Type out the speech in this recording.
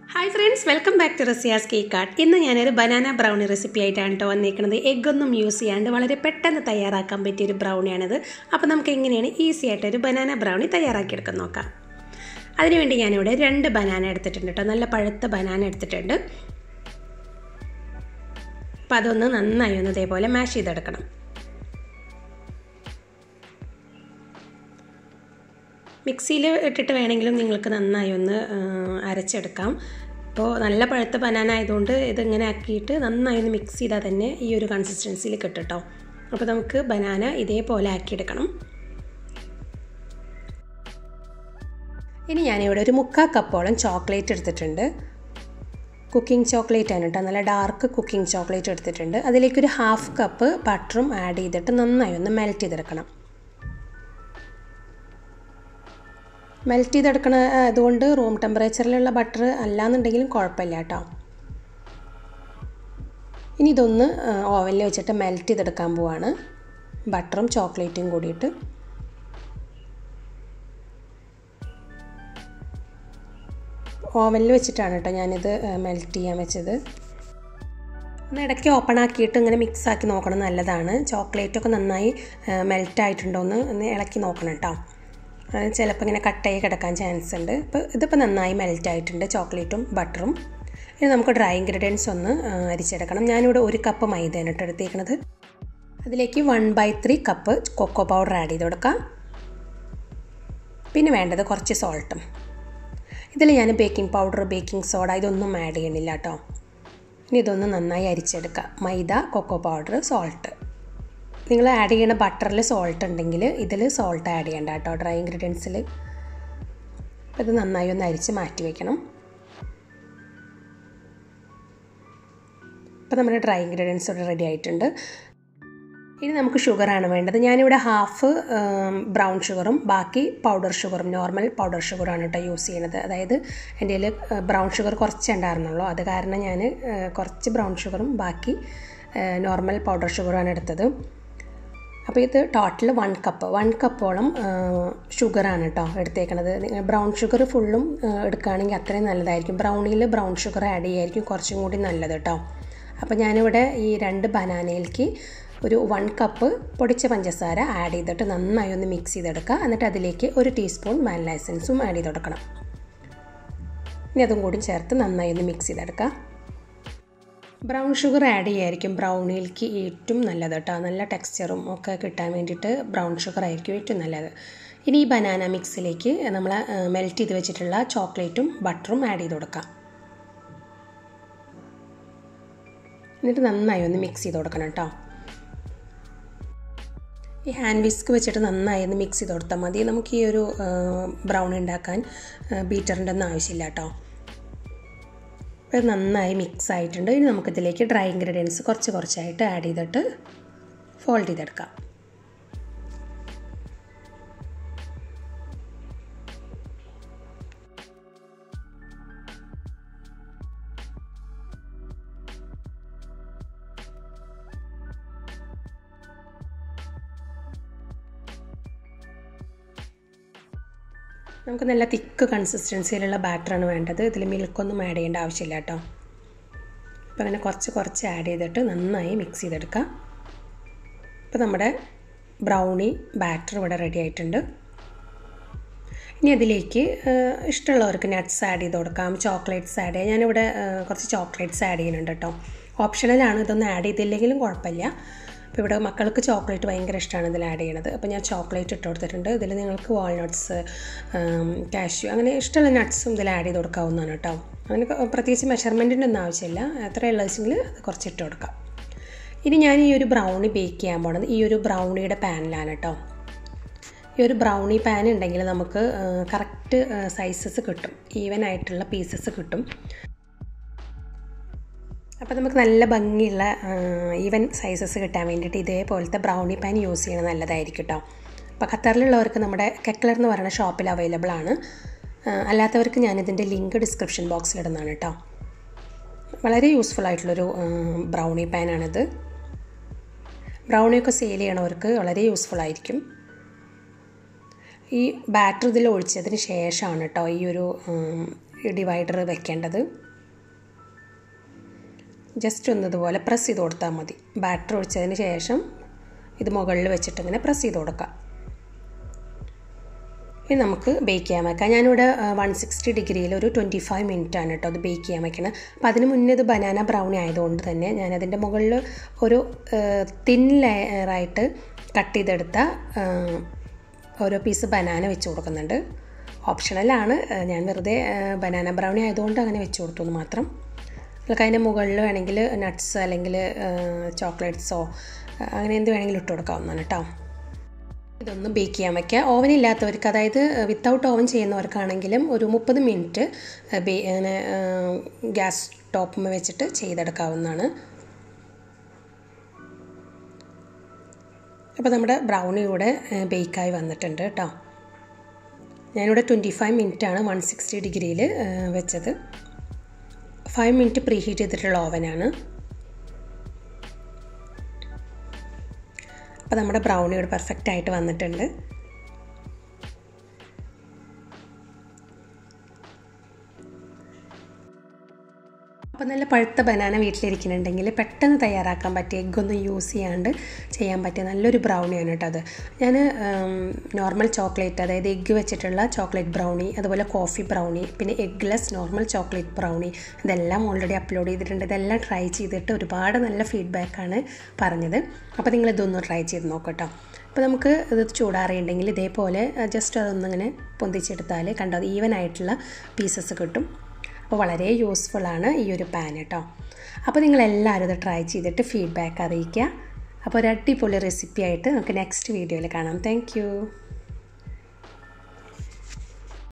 hi friends welcome back to Razia's cake art ഇന്ന് ഞാനൊരു banana brownie recipe ആയിട്ടാണ് കേട്ടോ വന്നിരിക്കുന്നത് എഗ്ഗൊന്നും യൂസ് ചെയ്യാണ്ട് വളരെ പെട്ടെന്ന് തയ്യാറാക്കാൻ പറ്റിയൊരു ബ്രൗണിയാണിത് അപ്പോൾ നമുക്ക് എങ്ങനെയാണ് ഈസി ആയിട്ടൊരു ബനാന ബ്രൗണി തയ്യാറാക്കിയെടുക്കാൻ നോക്കാം അതിനുവേണ്ടി ഞാനിവിടെ രണ്ട് ബനാന എടുത്തിട്ടുണ്ട് കേട്ടോ നല്ല പഴുത്ത ബനാന എടുത്തിട്ടുണ്ട് അപ്പം അതൊന്ന് നന്നായി ഒന്ന് ഇതേപോലെ മാഷ് ചെയ്തെടുക്കണം മിക്സിയിൽ ഇട്ടിട്ട് വേണമെങ്കിലും നിങ്ങൾക്ക് നന്നായി ഒന്ന് അരച്ചെടുക്കാം ഇപ്പോൾ നല്ല പഴുത്ത ബനാന ആയതുകൊണ്ട് ഇതിങ്ങനെ ആക്കിയിട്ട് നന്നായി ഒന്ന് മിക്സ് ചെയ്താൽ തന്നെ ഈ ഒരു കൺസിസ്റ്റൻസിയിൽ കിട്ടും അപ്പോൾ നമുക്ക് ബനാന ഇതേപോലെ ആക്കിയെടുക്കണം ഇനി ഞാനിവിടെ ഒരു മുക്കാൽ കപ്പോളം ചോക്ലേറ്റ് എടുത്തിട്ടുണ്ട് കുക്കിംഗ് ചോക്ലേറ്റ് ആണ് കേട്ടോ നല്ല ഡാർക്ക് കുക്കിംഗ് ചോക്ലേറ്റ് എടുത്തിട്ടുണ്ട് അതിലേക്കൊരു ഹാഫ് കപ്പ് ബട്ടറും ആഡ് ചെയ്തിട്ട് നന്നായി ഒന്ന് മെൽറ്റ് ചെയ്തെടുക്കണം മെൽറ്റ് ചെയ്തെടുക്കണ അതുകൊണ്ട് റൂം ടെമ്പറേച്ചറിലുള്ള ബട്ടർ അല്ലാന്നുണ്ടെങ്കിലും കുഴപ്പമില്ല കേട്ടോ ഇനി ഇതൊന്ന് ഓവനിൽ വെച്ചിട്ട് മെൽറ്റ് ചെയ്തെടുക്കാൻ പോവാണ് ബട്ടറും ചോക്ലേറ്റും കൂടിയിട്ട് ഓവനിൽ വെച്ചിട്ടാണ് കേട്ടോ ഞാനിത് മെൽറ്റ് ചെയ്യാൻ വെച്ചത് ഒന്ന് ഇടയ്ക്ക് ഓപ്പൺ ആക്കിയിട്ട് ഇങ്ങനെ മിക്സ് ആക്കി നോക്കണം നല്ലതാണ് ചോക്ലേറ്റൊക്കെ നന്നായി മെൽറ്റ് ആയിട്ടുണ്ടോ എന്ന് ഒന്ന് ഇളക്കി നോക്കണം കേട്ടോ ചിലപ്പോൾ ഇങ്ങനെ കട്ടായി കിടക്കാൻ ചാൻസ് ഉണ്ട് ഇപ്പോൾ ഇതിപ്പോൾ നന്നായി മെൽറ്റ് ആയിട്ടുണ്ട് ചോക്ലേറ്റും ബട്ടറും ഇനി നമുക്ക് ഡ്രൈ ഇൻഗ്രീഡിയൻസ് ഒന്ന് അരിച്ചെടുക്കണം ഞാനിവിടെ ഒരു കപ്പ് മൈദയാണ് ഇട്ട് എടുത്തേക്കുന്നത് അതിലേക്ക് one by three cup cocoa powder add ചെയ്ത് കൊടുക്കാം പിന്നെ വേണ്ടത് കുറച്ച് സോൾട്ടും ഇതിൽ ഞാൻ ബേക്കിംഗ് പൗഡർ ബേക്കിംഗ് സോഡ ഇതൊന്നും ആഡ് ചെയ്യണില്ല കേട്ടോ ഇനി ഇതൊന്ന് നന്നായി അരിച്ചെടുക്കുക മൈദ കൊക്കോ പൗഡർ സോൾട്ട് നിങ്ങൾ ആഡ് ചെയ്യുന്ന ബട്ടറിൽ സോൾട്ട് ഉണ്ടെങ്കിൽ ഇതിൽ സോൾട്ട് ആഡ് ചെയ്യണ്ട കേട്ടോ ഡ്രൈ ഇൻഗ്രീഡിയൻസിൽ ഇത് നന്നായി ഒന്ന് അരിച്ച് മാറ്റി വയ്ക്കണം അപ്പോൾ നമ്മുടെ ഡ്രൈ ഇൻഗ്രീഡിയൻസ് ഇവിടെ റെഡി ആയിട്ടുണ്ട് ഇനി നമുക്ക് ഷുഗറാണ് വേണ്ടത് ഞാനിവിടെ ഹാഫ് ബ്രൗൺ ഷുഗറും ബാക്കി പൗഡർ ഷുഗറും നോർമൽ പൗഡർ ഷുഗറാണ് കേട്ടോ യൂസ് ചെയ്യണത് അതായത് എൻ്റെ കയ്യിൽ ബ്രൗൺ ഷുഗർ കുറച്ച് ഉണ്ടായിരുന്നുള്ളൂ അത് കാരണം ഞാൻ കുറച്ച് ബ്രൗൺ ഷുഗറും ബാക്കി നോർമൽ പൗഡർ ഷുഗറാണ് എടുത്തത് അപ്പോൾ ഇത് ടോട്ടൽ വൺ കപ്പ് വൺ കപ്പോളം ഷുഗറാണ് കേട്ടോ എടുത്തേക്കണത് ബ്രൗൺ ഷുഗർ ഫുള്ളും എടുക്കുകയാണെങ്കിൽ അത്രയും നല്ലതായിരിക്കും ബ്രൗണിയിൽ ബ്രൗൺ ഷുഗർ ആഡ് ചെയ്യായിരിക്കും കുറച്ചും കൂടി നല്ലത് കേട്ടോ അപ്പോൾ ഞാനിവിടെ ഈ രണ്ട് ബനാനയിലേക്ക് ഒരു വൺ കപ്പ് പൊടിച്ച പഞ്ചസാര ആഡ് ചെയ്തിട്ട് നന്നായി ഒന്ന് മിക്സ് ചെയ്തെടുക്കുക എന്നിട്ട് അതിലേക്ക് ഒരു ടീസ്പൂൺ വാനില എസൻസും ആഡ് ചെയ്ത് കൊടുക്കണം ഇനി അതും കൂടി ചേർത്ത് നന്നായി ഒന്ന് മിക്സ് ചെയ്തെടുക്കുക ബ്രൗൺ ഷുഗർ ആഡ് ചെയ്യായിരിക്കും ബ്രൗണിയിലേക്ക് ഏറ്റവും നല്ലത് കേട്ടോ നല്ല ടെക്സ്ചറും ഒക്കെ കിട്ടാൻ വേണ്ടിയിട്ട് ബ്രൗൺ ഷുഗർ ആയിരിക്കും ഏറ്റവും നല്ലത് ഇനി ഈ ബനാന മിക്സിലേക്ക് നമ്മൾ മെൽറ്റ് ചെയ്ത് വെച്ചിട്ടുള്ള ചോക്ലേറ്റും ബട്ടറും ആഡ് ചെയ്ത് കൊടുക്കാം എന്നിട്ട് നന്നായി ഒന്ന് മിക്സ് ചെയ്ത് കൊടുക്കണം കേട്ടോ ഈ ഹാൻഡ് വിസ്ക് വെച്ചിട്ട് നന്നായി ഒന്ന് മിക്സ് ചെയ്ത് കൊടുത്താൽ മതി നമുക്ക് ഈ ഒരു ബ്രൗൺ ഉണ്ടാക്കാൻ ബീറ്ററിൻ്റെ ഒന്നും ആവശ്യമില്ല കേട്ടോ ഇത് നന്നായി മിക്സ് ആയിട്ടുണ്ട് ഇനി നമുക്കിതിലേക്ക് ഡ്രൈ ഇൻഗ്രീഡിയൻസ് കുറച്ച് കുറച്ചായിട്ട് ആഡ് ചെയ്തിട്ട് ഫോൾഡ് ചെയ്തെടുക്കാം നമുക്ക് നല്ല തിക്ക് കൺസിസ്റ്റൻസിയിലുള്ള ബാറ്ററാണ് വേണ്ടത് ഇതിൽ മിൽക്കൊന്നും ആഡ് ചെയ്യേണ്ട ആവശ്യമില്ല കേട്ടോ അപ്പോൾ അങ്ങനെ കുറച്ച് കുറച്ച് ആഡ് ചെയ്തിട്ട് നന്നായി മിക്സ് ചെയ്തെടുക്കുക ഇപ്പോൾ നമ്മുടെ ബ്രൗണി ബാറ്റർ ഇവിടെ റെഡി ആയിട്ടുണ്ട് ഇനി അതിലേക്ക് ഇഷ്ടമുള്ളവർക്ക് നട്ട്സ് ആഡ് ചെയ്ത് കൊടുക്കാം ചോക്ലേറ്റ്സ് ആഡ് ചെയ്യാം ഞാനിവിടെ കുറച്ച് ചോക്ലേറ്റ്സ് ആഡ് ചെയ്യുന്നുണ്ട് കേട്ടോ ഓപ്ഷണലാണ് ഇതൊന്നും ആഡ് ചെയ്തില്ലെങ്കിലും കുഴപ്പമില്ല അപ്പോൾ ഇവിടെ മക്കൾക്ക് ചോക്ലേറ്റ് ഭയങ്കര ഇഷ്ടമാണ് ഇതിൽ ആഡ് ചെയ്യണത് അപ്പോൾ ഞാൻ ചോക്ലേറ്റ് ഇട്ട് കൊടുത്തിട്ടുണ്ട് ഇതിൽ നിങ്ങൾക്ക് വാൾനട്ട്സ് കാഷ്യൂ അങ്ങനെ ഇഷ്ടമുള്ള നട്ട്സും ഇതിൽ ആഡ് ചെയ്ത് കൊടുക്കാവുന്നതാണ് കേട്ടോ അങ്ങനെ പ്രത്യേകിച്ച് മെഷർമെൻറ്റിൻ്റെ ഒന്നും ആവശ്യമില്ല എത്രയുള്ള വെച്ചെങ്കിൽ അത് കുറച്ച് ഇട്ട് കൊടുക്കാം ഇനി ഞാൻ ഈ ഒരു ബ്രൗണി ബേക്ക് ചെയ്യാൻ പോണത് ഈ ഒരു ബ്രൗണിയുടെ പാനിലാണ് കേട്ടോ ഈ ഒരു ബ്രൗണി പാൻ ഉണ്ടെങ്കിൽ നമുക്ക് കറക്റ്റ് സൈസസ് കിട്ടും ഈവൻ ആയിട്ടുള്ള പീസസ് കിട്ടും അപ്പോൾ നമുക്ക് നല്ല ഭംഗിയുള്ള ഈവൻ സൈസസ് കിട്ടാൻ വേണ്ടിയിട്ട് ഇതേപോലത്തെ ബ്രൗണി പാൻ യൂസ് ചെയ്യണത് നല്ലതായിരിക്കും കേട്ടോ അപ്പോൾ ഖത്തറിലുള്ളവർക്ക് നമ്മുടെ കെക്ലർ എന്ന് പറയുന്ന ഷോപ്പിൽ അവൈലബിൾ ആണ് അല്ലാത്തവർക്ക് ഞാനിതിൻ്റെ ലിങ്ക് ഡിസ്ക്രിപ്ഷൻ ബോക്സിൽ ഇടുന്നതാണ് കേട്ടോ വളരെ യൂസ്ഫുൾ ആയിട്ടുള്ളൊരു ബ്രൗണി പാനാണിത് ബ്രൗണിയൊക്കെ സെയിൽ ചെയ്യണവർക്ക് വളരെ യൂസ്ഫുൾ ആയിരിക്കും ഈ ബാറ്റർ ഇതിൽ ഒഴിച്ചതിന് ശേഷമാണ് കേട്ടോ ഈ ഒരു ഡിവൈഡർ വെക്കേണ്ടത് ജസ്റ്റ് ഒന്ന് ഇതുപോലെ പ്രസ് ചെയ്ത് കൊടുത്താൽ മതി ബാറ്റർ ഒഴിച്ചതിന് ശേഷം ഇത് മുകളിൽ വെച്ചിട്ട് ഇങ്ങനെ പ്രസ് ചെയ്ത് കൊടുക്കാം ഇനി നമുക്ക് ബേക്ക് ചെയ്യാൻ വെക്കാം ഞാനിവിടെ വൺ സിക്സ്റ്റി ഡിഗ്രിയിൽ ഒരു ട്വൻറ്റി ഫൈവ് മിനിറ്റ് ആണ് കേട്ടോ അത് ബേക്ക് ചെയ്യാൻ വെക്കണം അപ്പോൾ അതിന് മുന്നേ ഇത് ബനാന ബ്രൗണി ആയതുകൊണ്ട് തന്നെ ഞാൻ അതിൻ്റെ മുകളിൽ ഒരു തിൻ ലെയറായിട്ട് കട്ട് ചെയ്തെടുത്ത ഓരോ പീസ് ബനാന വെച്ച് കൊടുക്കുന്നുണ്ട് ഓപ്ഷണലാണ് ഞാൻ വെറുതെ ബനാന ബ്രൗണി ആയതുകൊണ്ട് അങ്ങനെ വെച്ച് കൊടുത്തു എന്ന് മാത്രം നിങ്ങൾക്ക് അതിൻ്റെ മുകളിൽ വേണമെങ്കിൽ നട്ട്സ് അല്ലെങ്കിൽ ചോക്ലേറ്റ്സോ അങ്ങനെ എന്ത് വേണമെങ്കിലും ഇട്ട് കൊടുക്കാവുന്നതാണ് കേട്ടോ ഇതൊന്ന് ബേക്ക് ചെയ്യാൻ വയ്ക്കുക ഓവൻ ഇല്ലാത്തവർക്ക് അതായത് വിത്തൗട്ട് ഓവൻ ചെയ്യുന്നവർക്കാണെങ്കിലും ഒരു മുപ്പത് മിനിറ്റ് ബേ അങ്ങനെ ഗ്യാസ് ടോപ്പും വെച്ചിട്ട് ചെയ്തെടുക്കാവുന്നതാണ് അപ്പോൾ നമ്മുടെ ബ്രൗണി ഇവിടെ ബേക്കായി വന്നിട്ടുണ്ട് കേട്ടോ ഞാനിവിടെ ട്വൻറ്റി ഫൈവ് മിനിറ്റാണ് വൺ സിക്സ്റ്റി ഡിഗ്രിയിൽ വെച്ചത് ഫൈവ് മിനിറ്റ് പ്രീ ഹീറ്റ് ചെയ്തിട്ടുള്ള ഓവനാണ് അപ്പോൾ നമ്മുടെ ബ്രൗണി ഇവിടെ പെർഫെക്റ്റ് ആയിട്ട് വന്നിട്ടുണ്ട് അപ്പോൾ നല്ല പഴുത്ത ബനാന വീട്ടിലിരിക്കുന്നുണ്ടെങ്കിൽ പെട്ടെന്ന് തയ്യാറാക്കാൻ പറ്റിയ എഗ്ഗൊന്നും യൂസ് ചെയ്യാണ്ട് ചെയ്യാൻ പറ്റിയ നല്ലൊരു ബ്രൗണിയാണ് കേട്ടോ അത് ഞാൻ നോർമൽ ചോക്ലേറ്റ് അതായത് എഗ്ഗ് വെച്ചിട്ടുള്ള ചോക്ലേറ്റ് ബ്രൗണി അതുപോലെ കോഫി ബ്രൗണി പിന്നെ എഗ്ലെസ് നോർമൽ ചോക്ലേറ്റ് ബ്രൗണി ഇതെല്ലാം ഓൾറെഡി അപ്ലോഡ് ചെയ്തിട്ടുണ്ട് ഇതെല്ലാം ട്രൈ ചെയ്തിട്ട് ഒരുപാട് നല്ല ഫീഡ്ബാക്കാണ് പറഞ്ഞത് അപ്പോൾ നിങ്ങൾ ഇതൊന്ന് ട്രൈ ചെയ്ത് നോക്കട്ടോ അപ്പോൾ നമുക്ക് ഇത് ചൂടാറിയുണ്ടെങ്കിൽ ഇതേപോലെ ജസ്റ്റ് അതൊന്നിങ്ങനെ പൊന്തിച്ചെടുത്താൽ കണ്ടോ ഈവൻ ആയിട്ടുള്ള പീസസ് കിട്ടും അപ്പോൾ വളരെ യൂസ്ഫുള്ളാണ് ഈ ഒരു പാൻ കേട്ടോ അപ്പോൾ നിങ്ങളെല്ലാവരും ഇത് ട്രൈ ചെയ്തിട്ട് ഫീഡ്ബാക്ക് അറിയിക്കുക അപ്പോൾ ഒരു അടിപൊളി റെസിപ്പി ആയിട്ട് നമുക്ക് നെക്സ്റ്റ് വീഡിയോയിൽ കാണാം താങ്ക്